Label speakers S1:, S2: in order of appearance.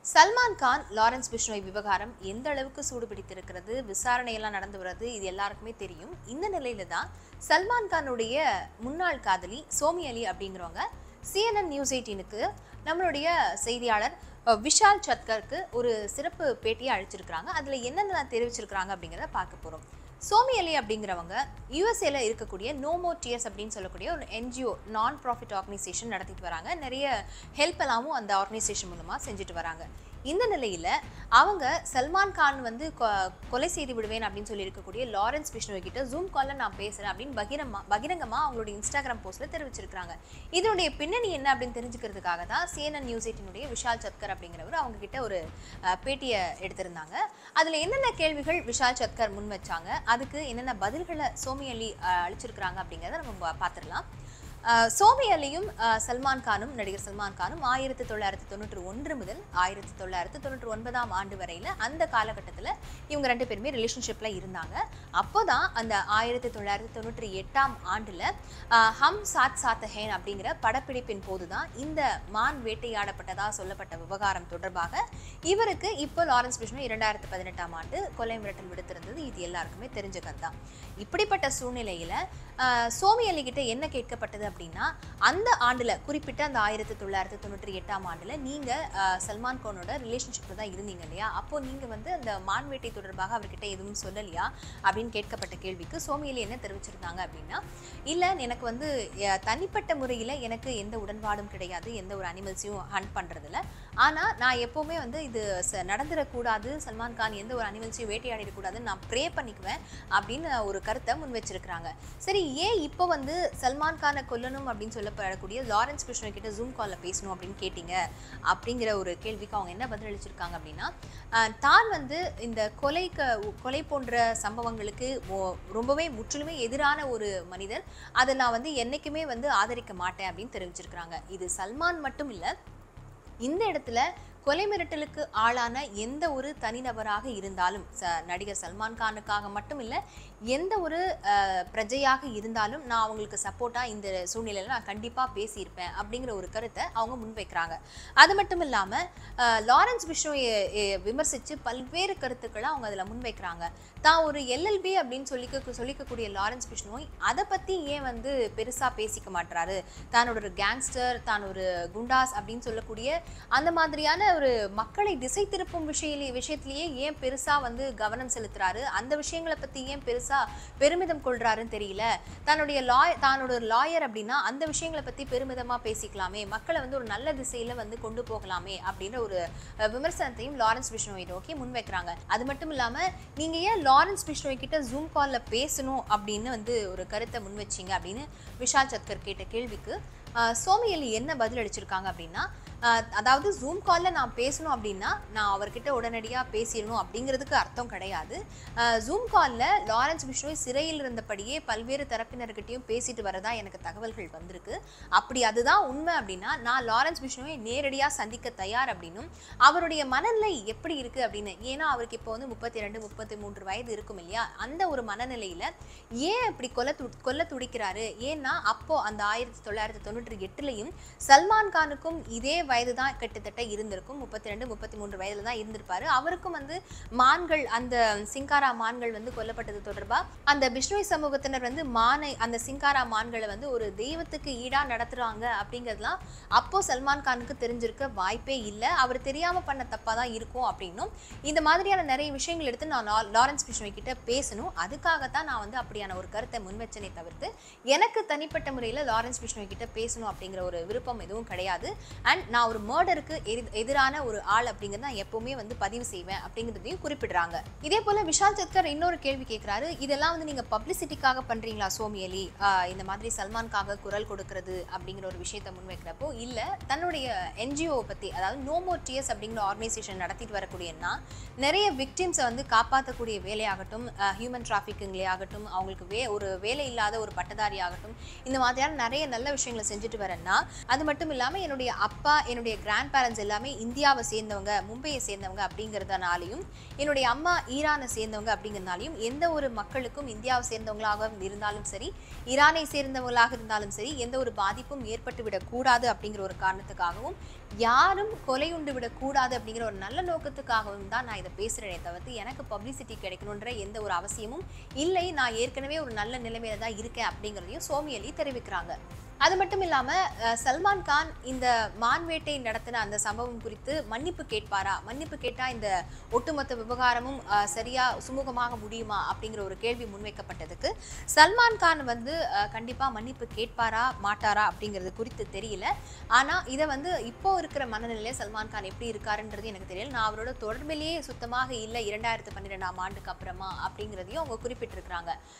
S1: Salman Khan Lawrence Bishnoi விவகாரம் எந்த அளவுக்கு சூடு பிடித்திருக்கிறது விசாரணையெல்லாம் நடந்து வருது இது எல்லாருக்குமே தெரியும் இந்த நிலையில தான் சல்மான் கானுடைய முன்னாள் காதலி சோமி அலி அப்படிங்கிறவங்க சிஎன்என் நியூஸ் எயிட்டீனுக்கு நம்மளுடைய செய்தியாளர் அஹ், விஷால் சத்கருக்கு ஒரு சிறப்பு பேட்டியை அழிச்சிருக்கிறாங்க அதில் என்னென்ன தெரிவிச்சிருக்கிறாங்க அப்படிங்கிறத பார்க்க போகிறோம் சோமி அலி அப்படிங்கிறவங்க யூஎஸ்ஏல இருக்கக்கூடிய நோமோ டிஎஸ் அப்படின்னு சொல்லக்கூடிய ஒரு என்ஜிஓ நான் ப்ராஃபிட் ஆர்கனைசேஷன் நடத்திட்டு வராங்க நிறைய ஹெல்ப் எல்லாமும் அந்த ஆர்கனைசேஷன் மூலமாக செஞ்சுட்டு வராங்க இந்த நிலையில் அவங்க சல்மான் கான் வந்து கொ- கொலை செய்து விடுவேன் அப்படின்னு சொல்லி இருக்கக்கூடிய லாரன்ஸ் விஷ்ணு கிட்ட ஜூம் காலில் நான் பேசுகிறேன் அப்படின்னு பகிரமா பகிரங்கமாக அவங்களுடைய இன்ஸ்டாகிராம் போஸ்ட்டில் தெரிவிச்சிருக்காங்க இதனுடைய பின்னணி என்ன அப்படின்னு தெரிஞ்சுக்கிறதுக்காக தான் சிஎன்என் நியூஸ் எயிட்டினுடைய விஷால் சத்கர் அப்படிங்கிறவர் அவங்க கிட்ட ஒரு அஹ், பேட்டியை எடுத்திருந்தாங்க அதில் என்னென்ன கேள்விகள் விஷால் சத்கர் முன் வச்சாங்க அதுக்கு என்னென்ன பதில்களை சோமி அலி அஹ், அளிச்சிருக்கிறாங்க அப்படிங்கிறத நம்ம பா- பார்த்துடலாம் அஹ், சோமி அலியும் அஹ், சல்மான் கானும் நடிகர் சல்மான் கானும் ஆயிரத்தி தொள்ளாயிரத்தி தொண்ணூற்றி ஒன்று முதல் ஆயிரத்தி தொள்ளாயிரத்தி தொண்ணூற்றி ஒன்பதாம் ஆண்டு வரையில் அந்த காலகட்டத்தில் இவங்க ரெண்டு பேருமே ரிலேஷன்ஷிப்பில் இருந்தாங்க அப்போதான் அந்த ஆயிரத்தி தொள்ளாயிரத்தி தொண்ணூற்றி எட்டாம் ஆண்டில் ஹம் சாத் சாத் ஹேன் அப்படிங்கிற படப்பிடிப்பின் போது தான் இந்த மான் வேட்டையாடப்பட்டதா சொல்லப்பட்ட விவகாரம் தொடர்பாக இவருக்கு இப்போ லாரன்ஸ் விஷ்ணு இரண்டாயிரத்தி பதினெட்டாம் ஆண்டு கொலை மிரட்டல் விடுத்திருந்தது இது எல்லாருக்குமே தெரிஞ்ச கதை தான் இப்படிப்பட்ட சூழ்நிலையில் சோமி அலி கிட்ட என்ன கேட்கப்பட்டது அப்படின்னா அந்த ஆண்டில் குறிப்பிட்ட அந்த ஆயிரத்தி தொள்ளாயிரத்தி தொண்ணூற்றி எட்டாம் ஆண்டில் நீங்கள் சல்மான் கானோட ரிலேஷன்ஷிப்பில் தான் இருந்தீங்க இல்லையா அப்போ நீங்கள் வந்து அந்த மான் வேட்டை தொடர்பாக அவர்கிட்ட எதுவும் சொல்லலையா அப்படின்னு கேட்கப்பட்ட கேள்விக்கு சோமி அலி என்ன தெரிவிச்சிருந்தாங்க அப்படின்னா இல்லை எனக்கு வந்து அஹ், தனிப்பட்ட முறையில் எனக்கு எந்த உடன்பாடும் கிடையாது எந்த ஒரு அனிமல்ஸையும் ஹண்ட் பண்ணுறதில்ல ஆனால் நான் எப்போவுமே வந்து இது ச- நடந்துடக்கூடாது சல்மான் கான் எந்த ஒரு அனிமல்ஸையும் வேட்டையாடிடக்கூடாதுன்னு நான் ப்ரே பண்ணிக்குவேன் அப்படின்னு ஒரு கருத்தை முன் வச்சிருக்கிறாங்க சரி ஏன் இப்போ வந்து சல்மான் கானை கொல்லணும் அப்படின்னு சொல்லப்படக்கூடிய லாரன்ஸ் கிருஷ்ணன் கிட்ட ஜூம் காலில் பேசணும் அப்படின்னு கேட்டீங்க அப்படிங்கிற ஒரு கேள்விக்கு அவங்க என்ன பதில் அளிச்சிருக்காங்க அப்படின்னா அஹ், தான் வந்து இந்த கொலைக்கு கொலை போன்ற சம்பவங்களுக்கு மோ- ரொம்பவே முற்றிலுமே எதிரான ஒரு மனிதர் அதை நான் வந்து என்னைக்குமே வந்து ஆதரிக்க மாட்டேன் அப்படின்னு தெரிவிச்சிருக்கிறாங்க இது சல்மான் மட்டும் இல்லை இந்த இடத்துல கொலை மிரட்டலுக்கு ஆளான எந்த ஒரு தனிநபராக இருந்தாலும் ச நடிகர் சல்மான் கானுக்காக மட்டும் இல்லை எந்த ஒரு அஹ், பிரஜையாக இருந்தாலும் நான் அவங்களுக்கு சப்போர்ட்டாக இந்த சூழ்நிலையில் நான் கண்டிப்பாக பேசியிருப்பேன் அப்படிங்கிற ஒரு கருத்தை அவங்க முன்வைக்கிறாங்க அது மட்டும் இல்லாமல் லாரன்ஸ் விஷ்ணுவை விமர்சித்து பல்வேறு கருத்துக்களை அவங்க அதில் முன்வைக்கிறாங்க தான் ஒரு எல்எல்பி அப்படின்னு சொல்லிக்க சொல்லிக்கக்கூடிய லாரன்ஸ் விஷ்ணுவை அதை பற்றி ஏன் வந்து பெருசாக பேசிக்க மாட்றாரு தான் ஒரு கேங்ஸ்டர் தான் ஒரு குண்டாஸ் அப்படின்னு சொல்லக்கூடிய அந்த மாதிரியான ஒரு மக்களை திசை திருப்பும் விஷய விஷயத்திலேயே ஏன் பெருசாக வந்து கவனம் செலுத்துறாரு அந்த விஷயங்களை பற்றி ஏன் பெருசாக பெருமிதம் கொள்றாருன்னு தெரியல தன்னுடைய லாய் தானோட ஒரு லாயர் அப்படின்னா அந்த விஷயங்களை பற்றி பெருமிதமாக பேசிக்கலாமே மக்களை வந்து ஒரு நல்ல திசையில் வந்து கொண்டு போகலாமே அப்படின்ற ஒரு அஹ், விமர்சனத்தையும் லாரன்ஸ் பிஷ்ணோவை நோக்கி முன்வைக்கிறாங்க அது மட்டும் இல்லாமல் நீங்கள் ஏன் லாரன்ஸ் பிஷ்ணோய் கிட்ட ஜூம் காலில் பேசணும் அப்படின்னு வந்து ஒரு கருத்தை முன் வச்சீங்க அப்படின்னு விஷால் சத்கர் கேட்ட கேள்விக்கு அஹ், சோமி அலி என்ன பதில் அளிச்சிருக்காங்க அப்படின்னா அஹ், அதாவது ஜூம் காலில் நான் பேசணும் அப்படின்னா நான் அவர்கிட்ட உடனடியாக பேசிடணும் அப்படிங்கிறதுக்கு அர்த்தம் கிடையாது ஜூம் காலில் லாரன்ஸ் பிஷ்ணோய் சிறையில் இருந்தபடியே பல்வேறு தரப்பினர்கிட்டயும் பேசிட்டு வரதா எனக்கு தகவல்கள் வந்திருக்கு அப்படி அதுதான் உண்மை அப்படின்னா நான் லாரன்ஸ் பிஷ்ணோவை நேரடியாக சந்திக்க தயார் அப்படின்னும் அவருடைய மனநிலை எப்படி இருக்கு அப்படின்னு ஏன்னா அவருக்கு இப்போ வந்து முப்பத்தி ரெண்டு முப்பத்தி மூன்று வயது இருக்கும் இல்லையா அந்த ஒரு மனநிலையில ஏன் இப்படி கொல்ல து கொல்ல துடிக்கிறாரு ஏன்னா அப்போ அந்த ஆயிரத்தி தொள்ளாயிரத்தி தொண்ணூற்றி எட்டுலையும் சல்மான் கானுக்கும் இதே வயது தான் கிட்டத்தட்ட இருந்திருக்கும் முப்பத்தி ரெண்டு முப்பத்தி மூன்று வயதுல தான் இருந்திருப்பாரு அவருக்கும் வந்து மான்கள் அந்த சிங்காரா மான்கள் வந்து கொல்லப்பட்டது தொடர்பா அந்த பிஷ்ணோய் சமூகத்தினர் வந்து மானை அந்த சிங்காரா மான்களை வந்து ஒரு தெய்வத்துக்கு ஈடா நடத்துறாங்க அப்படிங்கிறதுலாம் அப்போ சல்மான் கானுக்கு தெரிஞ்சிருக்க வாய்ப்பே இல்லை அவர் தெரியாம பண்ண தப்பா தான் இருக்கும் அப்படின்னும் இந்த மாதிரியான நிறைய விஷயங்கள் எடுத்து நான் லா- லாரன்ஸ் பிஷ்ணோய் கிட்ட பேசணும் அதுக்காகத்தான் நான் வந்து அப்படியான ஒரு கருத்தை முன்வச்சனை தவிர்த்து எனக்கு தனிப்பட்ட முறையில் லாரன்ஸ் பிஷ்ணோய் கிட்ட பேசணும் அப்படிங்கிற ஒரு விருப்பம் எதுவும் கிடையாது அண்ட் நான் ஒரு மர்டருக்கு எதிரான ஒரு ஆள் அப்படிங்கிறத நான் எப்பவுமே வந்து பதிவு செய்வேன் அப்படிங்கிறதையும் குறிப்பிடுறாங்க இதே போல விஷால் சத்கர் இன்னொரு கேள்வி கேட்கிறாரு இதெல்லாம் வந்து நீங்க பப்ளிசிட்டிக்காக பண்றீங்களா சோமியலி ஆஹ் இந்த மாதிரி சல்மான்காக குரல் கொடுக்கறது அப்படிங்கிற ஒரு விஷயத்தை முன்வைக்கிறப்போ இல்ல தன்னுடைய என்ஜிஓ பத்தி அதாவது நோமோ டிஎஸ் அப்படிங்கிற ஆர்கனைசேஷன் நடத்திட்டு வரக்கூடியன்னா நிறைய விக்டிம்ஸை வந்து காப்பாற்றக்கூடிய வேலையாகட்டும் ஹியூமன் டிராஃபிக்கிங்லே ஆகட்டும் அவங்களுக்கு வே ஒரு வேலை இல்லாத ஒரு பட்டதாரி ஆகட்டும் இந்த மாதிரியான நிறைய நல்ல விஷயங்களை செஞ்சுட்டு வரேன்னா அது மட்டும் இல்லாமல் என்னுடைய அப்பா என்னுடைய கிராண்ட் பேரண்ட்ஸ் எல்லாமே இந்தியாவை சேர்ந்தவங்க மும்பையை சேர்ந்தவங்க அப்படிங்கிறதுனாலையும் என்னுடைய அம்மா ஈரானை சேர்ந்தவங்க அப்படிங்கிறதுனாலையும் எந்த ஒரு மக்களுக்கும் இந்தியாவை சேர்ந்தவங்களாக இருந்தாலும் சரி ஈரானை சேர்ந்தவங்களாக இருந்தாலும் சரி எந்த ஒரு பாதிப்பும் ஏற்பட்டு விடக்கூடாது அப்படிங்கிற ஒரு காரணத்துக்காகவும் யாரும் கொலையுண்டு விடக்கூடாது அப்படிங்கிற ஒரு நல்ல நோக்கத்துக்காகவும் தான் நான் இதை பேசுகிறேனே தவிர்த்து எனக்கு பப்ளிசிட்டி கிடைக்கணுன்ற எந்த ஒரு அவசியமும் இல்லை நான் ஏற்கனவே ஒரு நல்ல நிலைமையில தான் இருக்கேன் அப்படிங்கிறதையும் சோமியலி தெரிவிக்கிறாங்க அது மட்டும் இல்லாம அஹ், சல்மான் கான் இந்த மான்வேட்டை நடத்தின அந்த சம்பவம் குறித்து மன்னிப்பு கேட்பாரா மன்னிப்பு கேட்டா இந்த ஒட்டுமொத்த விவகாரமும் அஹ், சரியா சுமூகமாக முடியுமா அப்படிங்கிற ஒரு கேள்வி முன்வைக்கப்பட்டதுக்கு சல்மான் கான் வந்து அஹ், கண்டிப்பா மன்னிப்பு கேட்பாரா மாட்டாரா அப்படிங்கிறது குறித்து தெரியல ஆனா இதை வந்து இப்போ இருக்கிற மனநிலையில சல்மான் கான் எப்படி இருக்காருன்றது எனக்கு தெரியல நான் அவரோட தொடர்பிலேயே சுத்தமாக இல்லை இரண்டாயிரத்து பன்னிரெண்டாம் ஆண்டுக்கு அப்புறமா அப்படிங்கிறதையும் அவங்க குறிப்பிட்டிருக்கிறாங்க